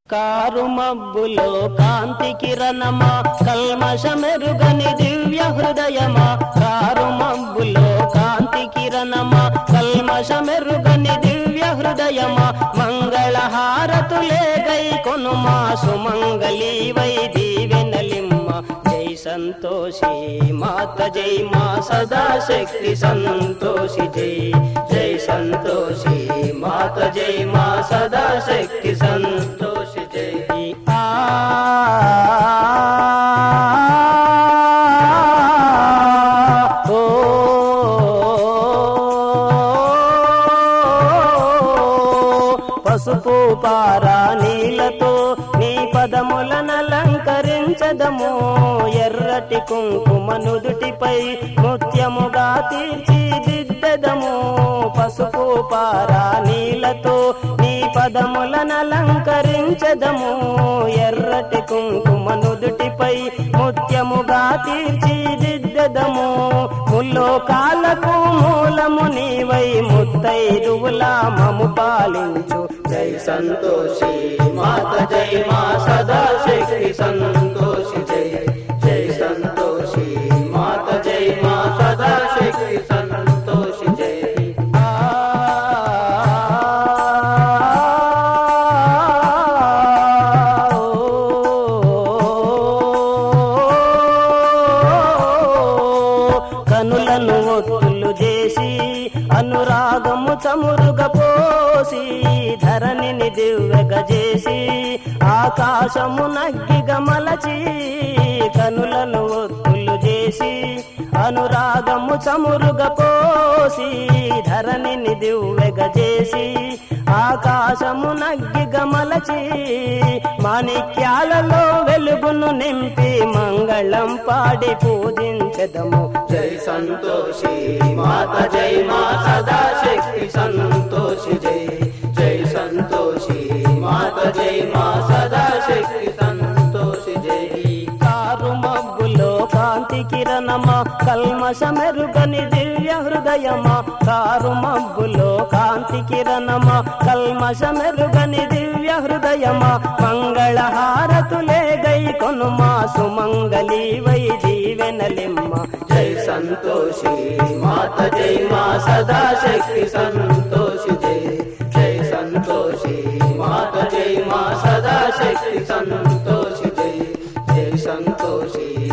car మబ్బులో కాంతి కిరణమా కల్మషమెరుగని దివ్య హృదయమా car మబ్బులో కాంతి కిరణమా కల్మషమెరుగని దివ్య హృదయమా మంగళ హారతులే గై కొనుమా సుమంగళి వై దీవెనలిమ్మ జై సంతోషి మాత జై మా సదా శక్తి సంతోషి జై జై సంతోషి మాత జై మా సదా శక్తి సంతోషి జై ఆ ఓ పసుపు పారా నీలతో నీ పదములనలంకరించదము ఎర్రటి కుంకుమ నుదుటిపై ముత్యముగా తీర్చిదిద్దదము పసుపు పారా నీలతో నీ పదములనలంకరించదము ఎర్రటి కుంకుమ నుదుటిపై ముత్యముగా తీర్చిదిద్దదము ముల్లోకాలకు మూలము నీవై ముత్తైరువులా మము పాలించు జై సంతోషి మాత జై మా సదా శక్తి సంతోషి జై జై సంతోషి మాత జై మా సదా శక్తి సంతోషి జై ఆ కనులను ఒత్తులు చేసి అనురాగము చమురుగ పోసి ధరణిని దివ్వెగ చేసి ఆకాశము నగ్గిగ మలచి కనులను ఒత్తులు చేసి అనురాగము చమురుగ పోసి ధరణిని దివ్వెగ చేసి ఆకాశము నగ్గిగ మలచి మాణిక్యాలలో వెలుగును నింపి మంగళం పాడి పూజించదము జై సంతోషి మాత జై మా సదా శక్తి సంతోషి జై జై సంతోషి మాత జై మా సదా శక్తి సంతోషి జై కారు మబ్బులో కాంతి కిరణమా కల్మషమెరుగని దివ్య హృదయమా కారు మబ్బులో కాంతి కిరణమా కల్మషమెరుగని దివ్య హృదయమా మంగళ హారతులే గై కొనుమా సుమంగళి వై జీవెనలిమ్మ జై సంతోషి మాత జై మా సదా శక్తి సంతోషి జై జై సంతోషి మాత జై మా సదా శక్తి సంతోషి జై జై సంతోషి